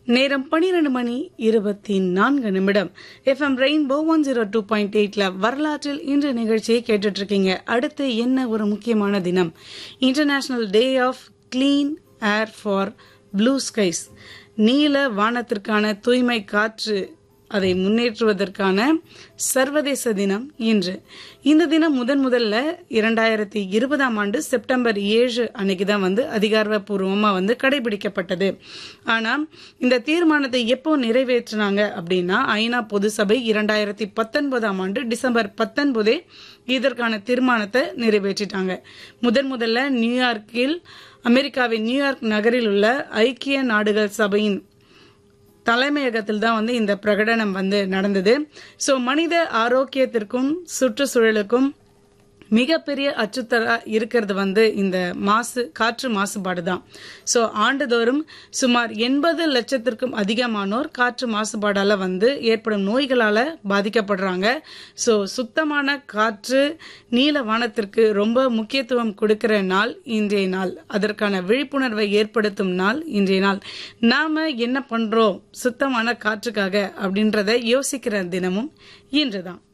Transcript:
நேரம் பனிரெண்டு மணி இருபத்தி நான்கு நிமிடம் FM rainbow one zero two point எயிட்ல வரலாற்றில் இன்று நிகழ்ச்சியை கேட்டுட்டு இருக்கீங்க அடுத்து என்ன ஒரு முக்கியமான தினம் international day of clean air for blue skies நீல வானத்திற்கான தூய்மை காற்று அதை முன்னேற்றுவதற்கான சர்வதேச தினம் இன்று இந்த தினம் முதன் முதல்ல இரண்டாயிரத்தி இருபதாம் ஆண்டு செப்டம்பர் ஏழு அன்னைக்கு தான் வந்து அதிகாரப்பூர்வமா வந்து கடைபிடிக்கப்பட்டது ஆனா இந்த தீர்மானத்தை எப்போ நிறைவேற்றினாங்க அப்படின்னா ஐநா பொது சபை இரண்டாயிரத்தி பத்தொன்பதாம் ஆண்டு டிசம்பர் பத்தொன்பதே இதற்கான தீர்மானத்தை நிறைவேற்றிட்டாங்க முதன் முதல்ல நியூயார்க்கில் அமெரிக்காவின் நியூயார்க் நகரில் உள்ள ஐக்கிய நாடுகள் சபையின் தலைமையகத்தில் தான் வந்து இந்த பிரகடனம் வந்து நடந்தது ஸோ மனித ஆரோக்கியத்திற்கும் சுற்றுச்சூழலுக்கும் மிகப்பெரிய அச்சுறுத்தலா இருக்கிறது வந்து இந்த மாசு காற்று மாசுபாடு தான் ஸோ ஆண்டுதோறும் சுமார் எண்பது லட்சத்திற்கும் அதிகமானோர் காற்று மாசுபாடால வந்து ஏற்படும் நோய்களால பாதிக்கப்படுறாங்க ஸோ சுத்தமான காற்று நீல வானத்திற்கு ரொம்ப முக்கியத்துவம் கொடுக்கிற நாள் இன்றைய நாள் அதற்கான விழிப்புணர்வை ஏற்படுத்தும் நாள் இன்றைய நாள் நாம என்ன பண்றோம் சுத்தமான காற்றுக்காக அப்படின்றத யோசிக்கிற தினமும் இன்றுதான்